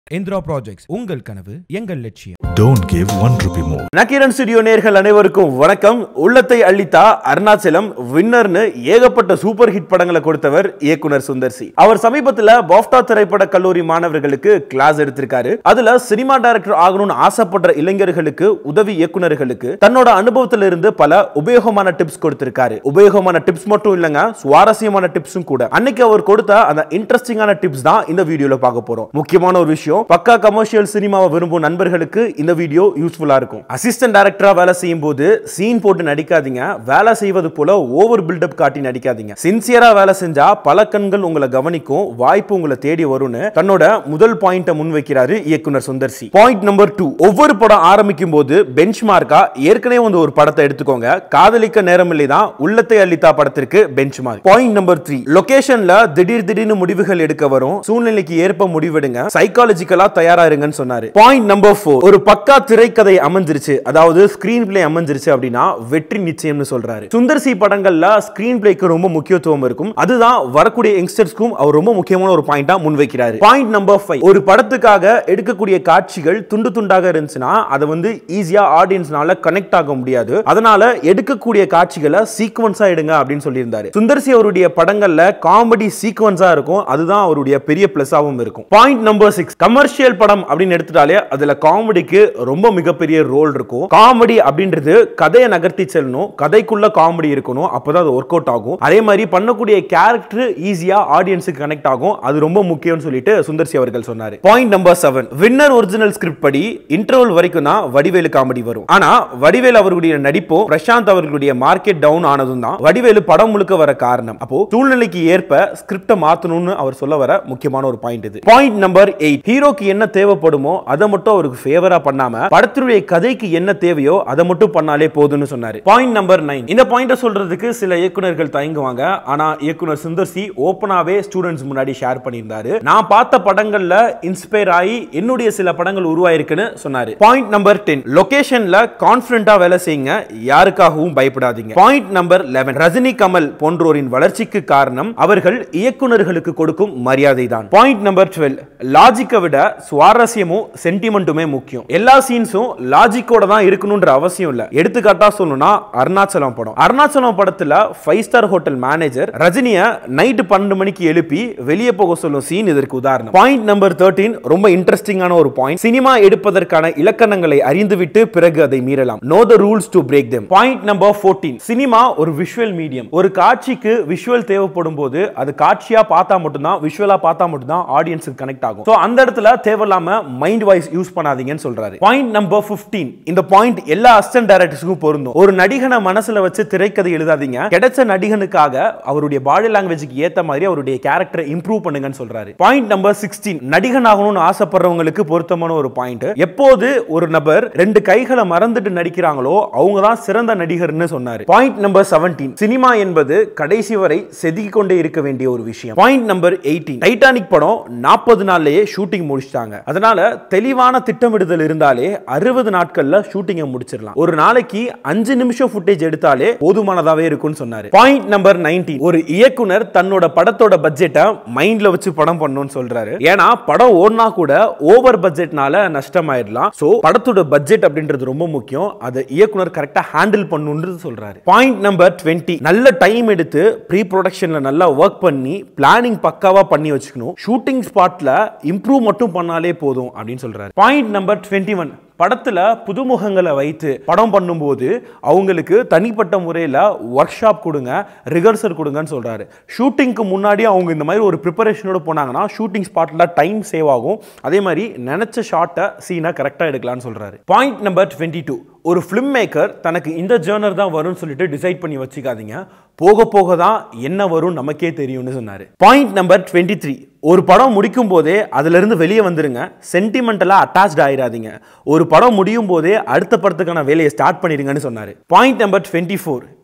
Indira projects உங்கள் கனவு எங்கள் லட்சியம் Don't give one rupee more. Nakkheeran studio நேர்கள் அனைவருக்கும் வணக்கம் உள்ளத்தை அள்ளித்தா அருணாச்சலம் வின்னர்னு ஏகப்பட்ட சூப்பர் ஹிட் படங்களை கொடுத்தவர் இயக்குனர் சுந்தர்சி அவர் சமீபத்துல பாஃப்டா திரைப்பட கல்லூரி மாணவர்களுக்கு கிளாஸ் எடுத்திருக்காரு அதுல சினிமா டைரக்டர் ஆகணும்னு ஆசைப்படுற இளைஞர்களுக்கு உதவி இயக்குனர்களுக்கு தன்னோட அனுபவத்துல இருந்து பல உபயோகமான டிப்ஸ் கொடுத்திருக்காரு உபயோகமான டிப்ஸ் மட்டும் இல்லைங்க சுவாரஸ்யமான டிப்ஸும் கூட அன்னைக்கு அவர் கொடுத்த அந்த இன்ட்ரெஸ்டிங்கான டிப்ஸ் தான் இந்த வீடியோல பார்க்க போறோம் முக்கியமான ஒரு விஷயம் பக்கா கமர்ஷியல் சினிமாவை விரும்பும் நண்பர்களுக்கு இந்த வீடியோ யூஸ்ஃபுல்லா இருக்கும் அசிஸ்டன்ட் டைரக்டரா வேலை செய்யும் போது சீன் போட்டு நடிக்காதீங்க வேலை செய்வது போல ஓவர் பில்டப் காட்டி நடிக்காதீங்க சின்சியரா வேலை செஞ்சா பல கண்கள் உங்களை கவனிக்கும் வாய்ப்பு உங்களை தேடி வரும்னு தன்னோட முதல் பாயிண்ட முன்வைக்கிறாரு இயக்குனர் சுந்தர்சி பாயிண்ட் நம்பர் டூ ஒவ்வொரு படம் ஆரம்பிக்கும் போது பெஞ்ச் மார்க்கா ஏற்கனவே வந்து ஒரு படத்தை எடுத்துக்கோங்க காதலிக்க நேரமில்லை தான் உள்ளத்தை அளித்தா படத்திற்கு benchmark point number three லொகேஷன்ல திடீர் திடீர்னு முடிவுகள் எடுக்க வரும் சூழ்நிலைக்கு ஏற்ப முடிவெடுங்க சைக்காலஜிக்கலா தயாரா இருங்கன்னு சொன்னாரு பாயிண்ட் நம்பர் ஃபோர் ஒரு பக்கா திரைக்கதை அமைஞ்சிருச்சு அதாவது ஸ்கிரீன் பிளே அமைஞ்சிருச்சு அப்படின்னா வெற்றி நிச்சயம்னு சொல்றாரு சுந்தர் சி படங்கள்ல ஸ்கிரீன் பிளேக்கு ரொம்ப முக்கியத்துவம் இருக்கும் அதுதான் வரக்கூடிய யங்ஸ்டர்ஸ்க்கும் அவர் ரொம்ப முக்கியமான ஒரு பாயிண்டா முன்வைக்கிறாரு பாயிண்ட் நம்பர் ஃபைவ் ஒரு படத்துக்காக எடுக்கக்கூடிய காட்சிகள் துண்டு துண்டாக இருந்துச்சுன்னா அதை வந்து ஈஸியா ஆடியன்ஸ்னால கனெக்ட் ஆக முடியாது அதனால எடுக்கக்கூடிய காட்சிகளை சீக்வன்ஸா எடுங்க அப்படின்னு சொல்லியிருந்தாரு சுந்தர்சி அவருடைய படங்கள்ல காமெடி சீக்வன்ஸா இருக்கும் அதுதான் அவருடைய பெரிய பிளஸாவும் இருக்கும் பாயிண்ட் நம்பர் சிக்ஸ் கமர்ஷியல் படம் அப்படின்னு எடுத்துட்டாலே அதுல காமெடிக்கு ரொம்ப மிகப்பெரிய ரோல் இருக்கும் காமெடி அப்படின்றது கதையை நகர்த்தி செல்லணும் கதைக்குள்ள காமெடி இருக்கணும் அப்பதான் அது ஒர்க் அவுட் ஆகும் அதே மாதிரி பண்ணக்கூடிய கேரக்டர் ஈஸியா ஆடியன்ஸுக்கு கனெக்ட் ஆகும் அது ரொம்ப முக்கியம்னு சொல்லிட்டு சுந்தர்சி அவர்கள் சொன்னாரு point number seven winner original script படி இன்டர்வல் வரைக்கும் தான் வடிவேலு காமெடி வரும் ஆனா வடிவேலு அவர்களுடைய நடிப்போ பிரசாந்த் அவர்களுடைய மார்க்கெட் டவுன் ஆனதும் தான் வடிவேலு படம் முழுக்க வர காரணம் அப்போ சூழ்நிலைக்கு ஏற்ப ஸ்கிரிப்டை மாத்தணும்னு அவர் சொல்ல வர முக்கியமான ஒரு பாயிண்ட் இது பாயிண்ட் நம்பர் எயிட் ஹீரோக்கு என்ன தேவைப்படுமோ அதை மட்டும் அவருக்கு ஃபேவரா பண்ணாம படத்தினுடைய கதைக்கு என்ன தேவையோ அதை மட்டும் பண்ணாலே போதும்னு சொன்னாரு பாயிண்ட் நம்பர் நைன் இந்த பாயிண்ட சொல்றதுக்கு சில இயக்குனர்கள் தயங்குவாங்க ஆனா இயக்குனர் சுந்தர் சி ஓப்பனாவே ஸ்டூடெண்ட்ஸ் முன்னாடி ஷேர் பண்ணியிருந்தாரு நான் பார்த்த படங்கள்ல இன்ஸ்பயர் ஆகி என்னுடைய சில படங்கள் உருவாயிருக்குன்னு சொன்னாரு பாயிண்ட் நம்பர் டென் லொகேஷன்ல கான்பிடண்டா வேலை செய்யுங்க யாருக்காகவும் பயப்படாதீங்க point number eleven Rajini Kamal போன்றோரின் வளர்ச்சிக்கு காரணம் அவர்கள் இயக்குனர்களுக்கு கொடுக்கும் மரியாதை தான் பாயிண்ட் நம்பர் டுவெல் லாஜிக்கை விட சுவாரஸ்யமும் சென்டிமெண்ட்டுமே முக்கியம் எல்லா சீன்ஸும் லாஜிக்கோட தான் இருக்கணும்ன்ற அவசியம் இல்ல எடுத்துக்காட்டா சொல்லணும்னா அருணாச்சலம் படம் அருணாச்சலம் படத்துல ஃபைவ் ஸ்டார் ஹோட்டல் மேனேஜர் ரஜினிய நைட்டு பன்னெண்டு மணிக்கு எழுப்பி வெளியே போக சொல்லும் சீன் இதற்கு உதாரணம் பாயிண்ட் நம்பர் தேர்ட்டீன் ரொம்ப இன்ட்ரெஸ்டிங்கான ஒரு பாயிண்ட் சினிமா எடுப்பதற்கான இலக்கணங்களை அறிந்துவிட்டு பிறகு அதை மீறலாம் know the rules to break them point number fourteen cinema ஒரு விஷுவல் மீடியம் ஒரு காட்சிக்கு விஷுவல் தேவைப்படும் போது அது காட்சியா பார்த்தா மட்டும்தான் விஷுவலா பார்த்தா மட்டும்தான் ஆடியன்ஸுக்கு கனெக்ட் ஆகும் ஸோ அந்த இடத்துல தேவையில்லாம மைண்ட் வாய்ஸ் யூஸ் பண்ணாதீங்கன்னு சொல்றாரு பாயிண்ட் நம்பர் பிப்டீன் இந்த பாயிண்ட் எல்லா அசிஸ்டன்ட் டைரக்டர்ஸுக்கும் பொருந்தும் ஒரு நடிகனை மனசுல வச்சு திரைக்கதை எழுதாதீங்க கிடைச்ச நடிகனுக்காக அவருடைய பாடி லாங்குவேஜுக்கு ஏத்த மாதிரி அவருடைய கேரக்டரை இம்ப்ரூவ் பண்ணுங்கன்னு சொல்றாரு பாயிண்ட் நம்பர் சிக்ஸ்டீன் நடிகன் ஆகணும்னு ஆசைப்படுறவங்களுக்கு பொருத்தமான ஒரு பாயிண்ட் எப்போது ஒரு நபர் ரெண்டு கைகளை மறந்துட்டு நடிக்கிறாங்களோ அவங்க தான் சிறந்த நடிகர்னு சொன்னாரு பாயிண்ட் நம்பர் செவன்டீன் சினிமா என்பது கடைசி வரை செதுக்கிக் கொண்டே இருக்க வேண்டிய ஒரு விஷயம் பாயிண்ட் நம்பர் எயிட்டீன் டைட்டானிக் படம் நாற்பது நாள்லயே ஷூட்டிங் முடிச்சிட்டாங்க அதனால தெளிவான திட்டமிடுதல் இருந்தாலே அறுபது நாட்கள்ல ஷூட்டிங்கை முடிச்சிடலாம் ஒரு நாளைக்கு அஞ்சு நிமிஷம் ஃபுட்டேஜ் எடுத்தாலே போதுமானதாவே இருக்கும்னு சொன்னாரு பாயிண்ட் நம்பர் நைன்டீன் ஒரு இயக்குனர் தன்னோட படத்தோட பட்ஜெட்டை மைண்ட்ல வச்சு படம் பண்ணணும்னு சொல்றாரு ஏன்னா படம் ஓடினா கூட ஓவர் பட்ஜெட்னால நஷ்டமாயிடலாம் சோ படத்தோட பட்ஜெட் அப்படின்றது ரொம்ப முக்கியம் அதை இயக்குனர் கரெக்டா ஹேண்டில் பண்ணுன்றது சொல்றாரு பாயிண்ட் நம்பர் டுவெண்ட்டி நல்ல டைம் எடுத்து ப்ரீ ப்ரொடக்ஷன்ல நல்லா ஒர்க் பண்ணி பிளானிங் பக்காவா பண்ணி வச்சுக்கணும் ஷூட்டிங் ஸ்பாட்ல இம்ப்ரூவ் மட்டும் பண்ணாலே போதும் அப்படின்னு சொல்றாரு பாயிண்ட் நம்பர் டுவெண்ட்டி ஒன் படத்துல புதுமுகங்களை வைத்து படம் பண்ணும்போது அவங்களுக்கு தனிப்பட்ட முறையில் ஒர்க் ஷாப் கொடுங்க ரிகர்சல் கொடுங்கன்னு சொல்றாரு ஷூட்டிங்க்கு முன்னாடி அவங்க இந்த மாதிரி ஒரு ப்ரிப்பரேஷனோட போனாங்கன்னா ஷூட்டிங் ஸ்பாட்ல டைம் சேவ் ஆகும் அதே மாதிரி நினைச்ச ஷாட்டை சீனை கரெக்டாக எடுக்கலாம்னு சொல்றாரு பாயிண்ட் நம்பர் டுவெண்ட்டி டூ ஒரு ஃபிலிம் மேக்கர் தனக்கு இந்த ஜேர்னர் தான் வரும்னு சொல்லிட்டு டிசைட் பண்ணி வச்சுக்காதீங்க போக போக தான் என்ன வரும் நமக்கே தெரியும்னு சொன்னாரு பாயிண்ட் நம்பர் டுவெண்ட்டி த்ரீ ஒரு படம் முடிக்கும் போதே அதுல இருந்து வெளியே வந்துருங்க சென்டிமெண்டலா அட்டாச்ட் ஆயிடாதீங்க ஒரு படம் முடியும் போதே அடுத்த படத்துக்கான வேலையை ஸ்டார்ட் பண்ணிடுங்கன்னு சொன்னாரு பாயிண்ட் நம்பர் டுவெண்ட்டி ஃபோர்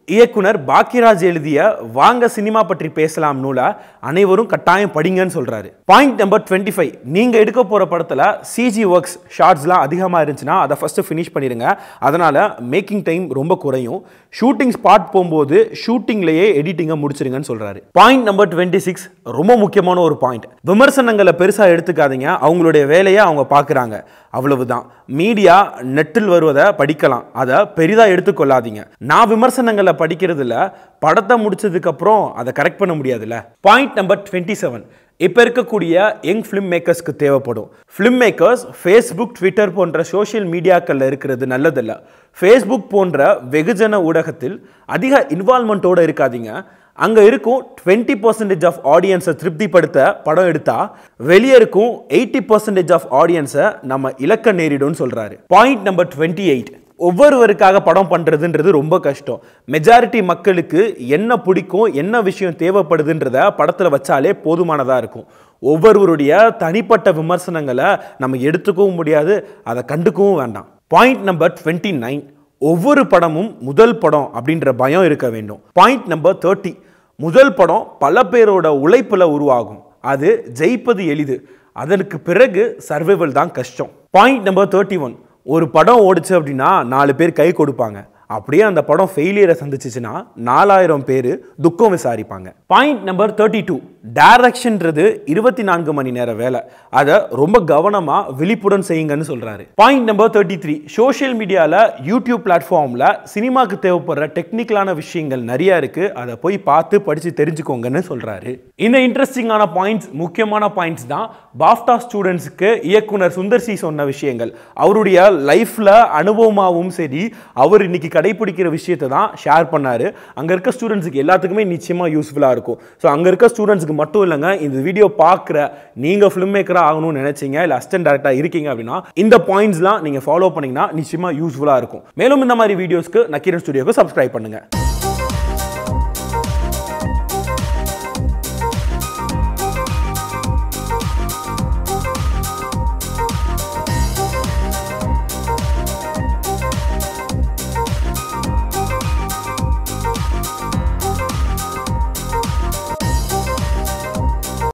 இயக்குனர் பாக்கியராஜ் எழுதிய வாங்க சினிமா பற்றி பேசலாம் நூலை அனைவரும் கட்டாயம் படிங்கன்னு சொல்றாரு பாயிண்ட் நம்பர் டுவெண்ட்டி ஃபைவ் நீங்க எடுக்க போற படத்துல சிஜி ஒர்க்ஸ் ஷார்ட்ஸ்லாம் அதிகமாக இருந்துச்சுன்னா அதை ஃபர்ஸ்ட் ஃபினிஷ் பண்ணிடுங்க அதனால மேக்கிங் டைம் ரொம்ப குறையும் ஷூட்டிங் ஸ்பாட் போகும்போது ஷூட்டிங்லேயே எடிட்டிங்கை முடிச்சிருங்கன்னு சொல்றாரு பாயிண்ட் நம்பர் டுவெண்ட்டி சிக்ஸ் ரொம்ப முக்கியமான ஒரு பாயிண்ட் விமர்சனங்களை பெருசாக எடுத்துக்காதீங்க அவங்களுடைய வேலையை அவங்க பார்க்குறாங்க அவ்வளவுதான் மீடியா நெட்டில் வருவதை படிக்கலாம் அதை பெரிதாக எடுத்துக்கொள்ளாதீங்க நான் விமர்சனங்களை படிக்கிறதுல படத்தை முடிச்சதுக்கு அப்புறம் அதை கரெக்ட் பண்ண முடியாதுல்ல பாயிண்ட் நம்பர் டுவெண்ட்டி செவன் இப்போ இருக்கக்கூடிய யங் ஃபிலிம் மேக்கர்ஸ்க்கு தேவைப்படும் ஃபிலிம் மேக்கர்ஸ் ஃபேஸ்புக் ட்விட்டர் போன்ற சோஷியல் மீடியாக்களில் இருக்கிறது நல்லதில்ல ஃபேஸ்புக் போன்ற வெகுஜன ஊடகத்தில் அதிக இன்வால்மெண்ட்டோடு இருக்காதீங்க அங்கே இருக்கும் டுவெண்ட்டி பர்சன்டேஜ் ஆஃப் ஆடியன்ஸை திருப்திப்படுத்த படம் எடுத்தா வெளியே இருக்கும் எயிட்டி பர்சன்டேஜ் ஆஃப் ஆடியன்ஸை நம்ம இலக்க நேரிடும்னு சொல்கிறாரு பாயிண்ட் நம்பர் டுவெண்ட்டி எயிட் ஒவ்வொருவருக்காக படம் பண்ணுறதுன்றது ரொம்ப கஷ்டம் மெஜாரிட்டி மக்களுக்கு என்ன பிடிக்கும் என்ன விஷயம் தேவைப்படுதுன்றத படத்தில் வச்சாலே போதுமானதாக இருக்கும் ஒவ்வொருவருடைய தனிப்பட்ட விமர்சனங்களை நம்ம எடுத்துக்கவும் முடியாது அதை கண்டுக்கவும் வேண்டாம் பாயிண்ட் நம்பர் டுவெண்ட்டி நைன் ஒவ்வொரு படமும் முதல் படம் அப்படின்ற பயம் இருக்க வேண்டும் பாயிண்ட் நம்பர் தேர்ட்டி முதல் படம் பல பேரோட உழைப்பில் உருவாகும் அது ஜெயிப்பது எளிது அதற்கு பிறகு சர்வைவல் தான் கஷ்டம் பாயிண்ட் நம்பர் தேர்ட்டி ஒன் ஒரு படம் ஓடுச்சு அப்படின்னா நாலு பேர் கை கொடுப்பாங்க அப்படியே அந்த படம் ஃபெயிலியரை சந்திச்சிச்சுன்னா நாலாயிரம் பேர் துக்கம் விசாரிப்பாங்க பாயிண்ட் நம்பர் தேர்ட்டி டூ டைரக்ஷன்றது இருபத்தி நான்கு மணி நேர வேலை அதை ரொம்ப கவனமாக விழிப்புடன் செய்யுங்கன்னு சொல்கிறாரு point number thirty three social மீடியாவில் யூடியூப் பிளாட்ஃபார்மில் சினிமாக்கு தேவைப்படுற டெக்னிக்கலான விஷயங்கள் நிறைய இருக்குது அதை போய் பார்த்து படித்து தெரிஞ்சுக்கோங்கன்னு சொல்கிறாரு இந்த இன்ட்ரெஸ்டிங்கான பாயிண்ட்ஸ் முக்கியமான பாயிண்ட்ஸ் தான் பாஃப்டா ஸ்டூடெண்ட்ஸுக்கு இயக்குனர் சுந்தர் சி சொன்ன விஷயங்கள் அவருடைய லைஃப்பில் அனுபவமாகவும் சரி அவர் இன்னைக்கு கடைபிடிக்கிற விஷயத்தை தான் ஷேர் பண்ணாரு அங்கே இருக்க ஸ்டூடெண்ட்ஸுக்கு எல்லாத்துக்குமே நிச்சயமாக யூஸ்ஃபுல்லாக இருக்கும் ஸோ அங்கே இருக்க ஸ்டூடெண்ட்ஸுக்கு மட்டும் இல்லைங்க இந்த வீடியோ பார்க்குற நீங்கள் ஃபிலிம் மேக்கராக ஆகணும்னு நினைச்சீங்க இல்லை அசிஸ்டன்ட் டேரக்டாக இருக்கீங்க அப்படின்னா இந்த பாயிண்ட்ஸ்லாம் நீங்கள் ஃபாலோ பண்ணீங்கன்னா நிச்சயமாக யூஸ்ஃபுல்லாக இருக்கும் மேலும் இந்த மாதிரி வீடியோஸ்க்கு நக்கீரன் ஸ்டுடியோக்கு சப்ஸ்கிரைப் பண்ணுங்கள்